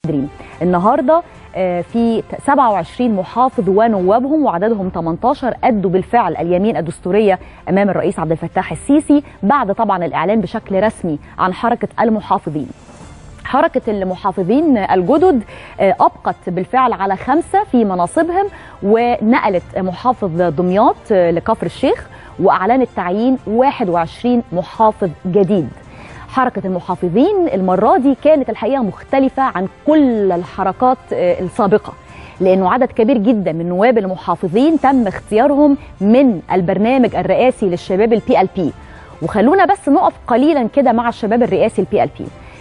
دريم النهارده آه، في 27 محافظ ونوابهم وعددهم 18 ادوا بالفعل اليمين الدستوريه امام الرئيس عبد الفتاح السيسي بعد طبعا الاعلان بشكل رسمي عن حركه المحافظين حركة المحافظين الجدد آه، أبقت بالفعل على خمسة في مناصبهم ونقلت محافظ دمياط آه، لكفر الشيخ وأعلنت تعيين 21 محافظ جديد حركة المحافظين المرة دي كانت الحقيقة مختلفة عن كل الحركات آه، السابقة لأنه عدد كبير جدا من نواب المحافظين تم اختيارهم من البرنامج الرئاسي للشباب البي ال بي وخلونا بس نقف قليلا كده مع الشباب الرئاسي البي ال بي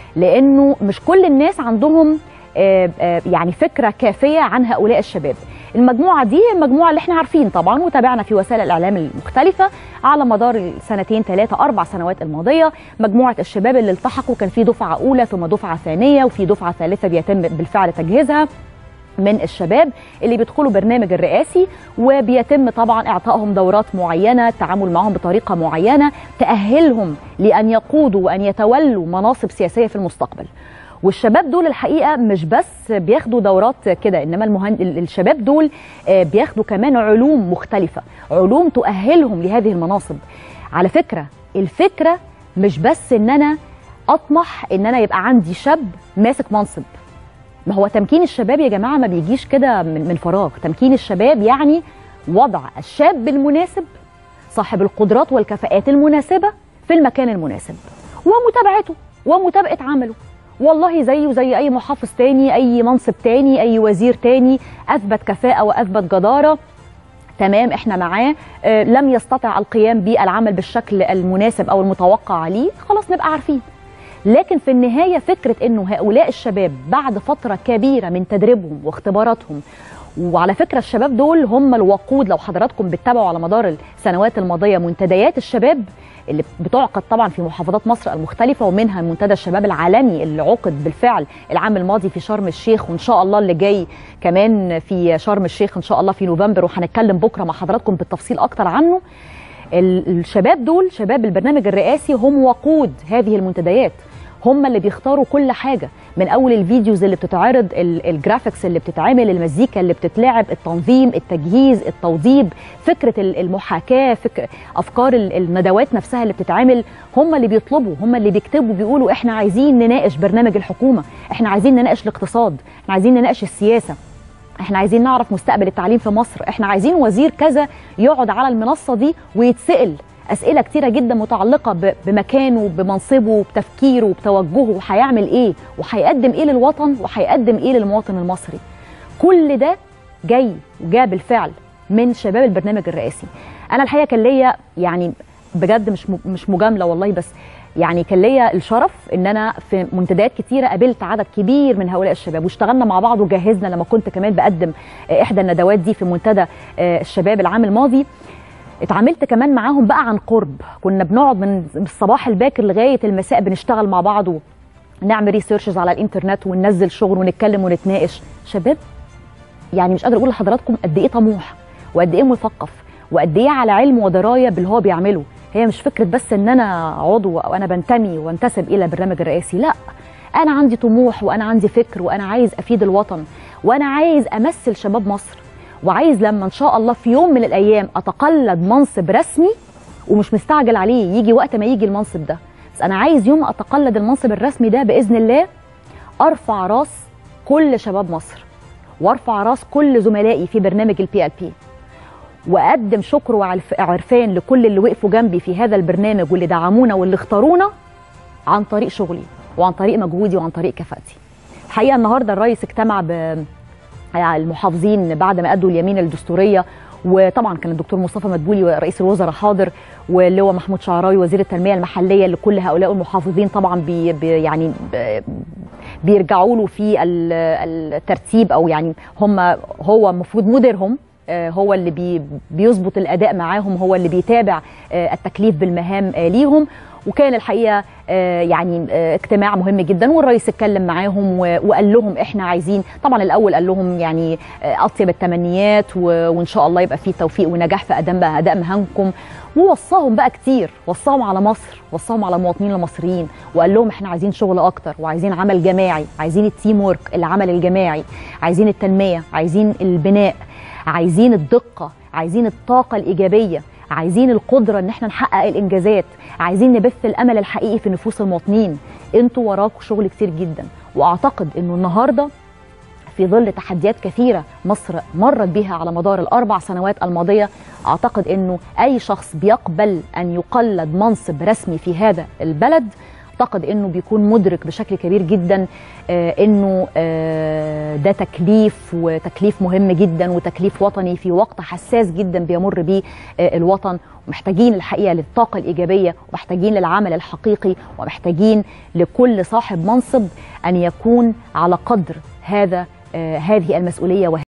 لانه مش كل الناس عندهم آه، آه، يعني فكره كافيه عن هؤلاء الشباب المجموعه دي المجموعه اللي احنا عارفين طبعا وتابعنا في وسائل الاعلام المختلفه على مدار السنتين ثلاثه اربع سنوات الماضيه مجموعه الشباب اللي التحقوا كان في دفعه اولى ثم دفعه ثانيه وفي دفعه ثالثه بيتم بالفعل تجهيزها من الشباب اللي بيدخلوا برنامج الرئاسي وبيتم طبعا اعطائهم دورات معينه التعامل معهم بطريقه معينه تاهلهم لان يقودوا وان يتولوا مناصب سياسيه في المستقبل والشباب دول الحقيقه مش بس بياخدوا دورات كده انما المهن... الشباب دول آه، بياخدوا كمان علوم مختلفه علوم تؤهلهم لهذه المناصب على فكره الفكره مش بس ان انا اطمح ان انا يبقى عندي شاب ماسك منصب ما هو تمكين الشباب يا جماعه ما بيجيش كده من من فراغ تمكين الشباب يعني وضع الشاب المناسب صاحب القدرات والكفاءات المناسبه في المكان المناسب ومتابعته ومتابعه عمله والله زيه زي اي محافظ تاني اي منصب تاني اي وزير تاني اثبت كفاءه واثبت جداره تمام احنا معاه آه لم يستطع القيام بالعمل بالشكل المناسب او المتوقع عليه خلاص نبقى عارفين لكن في النهاية فكرة أنه هؤلاء الشباب بعد فترة كبيرة من تدريبهم واختباراتهم وعلى فكرة الشباب دول هم الوقود لو حضراتكم بتتابعوا على مدار السنوات الماضية منتديات الشباب اللي بتعقد طبعا في محافظات مصر المختلفة ومنها منتدى الشباب العالمي اللي عقد بالفعل العام الماضي في شرم الشيخ وإن شاء الله اللي جاي كمان في شرم الشيخ إن شاء الله في نوفمبر وهنتكلم بكرة مع حضراتكم بالتفصيل أكتر عنه ال- الشباب دول شباب البرنامج الرئاسي هم وقود هذه المنتديات هم اللي بيختاروا كل حاجه من اول الفيديوز اللي بتتعرض ال- الجرافيكس اللي بتتعمل المزيكا اللي بتتلعب التنظيم التجهيز التوضيب فكره ال- المحاكاه فكر افكار ال- الندوات نفسها اللي بتتعمل هم اللي بيطلبوا هم اللي بيكتبوا بيقولوا احنا عايزين نناقش برنامج الحكومه احنا عايزين نناقش الاقتصاد احنا عايزين نناقش السياسه احنا عايزين نعرف مستقبل التعليم في مصر احنا عايزين وزير كذا يقعد على المنصه دي ويتسال اسئله كتيره جدا متعلقه ب- بمكانه بمنصبه بتفكيره بتوجهه وهيعمل ايه وهيقدم ايه للوطن وهيقدم ايه للمواطن المصري كل ده جاي وجاء بالفعل من شباب البرنامج الرئاسي انا الحقيقه كان ليا يعني بجد مش م- مش مجامله والله بس يعني كان ليا الشرف ان انا في منتديات كتيره قابلت عدد كبير من هؤلاء الشباب واشتغلنا مع بعض وجهزنا لما كنت كمان بقدم آه، احدى الندوات دي في منتدى آه، الشباب العام الماضي اتعاملت كمان معاهم بقى عن قرب كنا بنقعد من الصباح الباكر لغايه المساء بنشتغل مع بعض ونعمل ريسيرشز على الانترنت وننزل شغل ونتكلم ونتناقش شباب يعني مش قادر اقول لحضراتكم قد ايه طموح وقد ايه مثقف وقد ايه على علم ودرايه باللي هو بيعمله هي مش فكره بس ان انا عضو او انا بنتمي وانتسب الى البرنامج الرئاسي لا انا عندي طموح وانا عندي فكر وانا عايز افيد الوطن وانا عايز امثل شباب مصر وعايز لما ان شاء الله في يوم من الايام اتقلد منصب رسمي ومش مستعجل عليه يجي وقت ما يجي المنصب ده بس انا عايز يوم اتقلد المنصب الرسمي ده باذن الله ارفع راس كل شباب مصر وارفع راس كل زملائي في برنامج البي ال بي واقدم شكر وعرف- وعرفان لكل اللي وقفوا جنبي في هذا البرنامج واللي دعمونا واللي اختارونا عن طريق شغلي وعن طريق مجهودي وعن طريق كفاءتي الحقيقه النهارده الرئيس اجتمع ب المحافظين بعد ما ادوا اليمين الدستوريه وطبعا كان الدكتور مصطفى مدبولي رئيس الوزراء حاضر واللواء محمود شعراوي وزير التنميه المحليه لكل هؤلاء المحافظين طبعا بي بي يعني ب- بيرجعوا له في ال- الترتيب او يعني هم هو المفروض مديرهم آه، هو اللي بي بيظبط الاداء معاهم هو اللي بيتابع آه، التكليف بالمهام آه، ليهم وكان الحقيقه آه، يعني آه، اجتماع مهم جدا والرئيس اتكلم معاهم و- وقال لهم احنا عايزين طبعا الاول قال لهم يعني آه، اطيب التمنيات و- وان شاء الله يبقى في توفيق ونجاح في اداء اداء مهامكم ووصاهم بقى كتير وصاهم على مصر وصاهم على المواطنين المصريين وقال لهم احنا عايزين شغل اكتر وعايزين عمل جماعي عايزين التيم ورك العمل الجماعي عايزين التنميه عايزين البناء عايزين الدقه عايزين الطاقه الايجابيه عايزين القدره ان احنا نحقق الانجازات عايزين نبث الامل الحقيقي في نفوس المواطنين انتوا وراكم شغل كتير جدا واعتقد انه النهارده في ظل تحديات كثيرة مصر مرت بها على مدار الأربع سنوات الماضية أعتقد أنه أي شخص بيقبل أن يقلد منصب رسمي في هذا البلد أعتقد أنه بيكون مدرك بشكل كبير جدا آه، أنه آه، ده تكليف وتكليف مهم جدا وتكليف وطني في وقت حساس جدا بيمر به آه، الوطن ومحتاجين الحقيقة للطاقة الإيجابية ومحتاجين للعمل الحقيقي ومحتاجين لكل صاحب منصب أن يكون على قدر هذا آه، هذه المسؤولية وهذه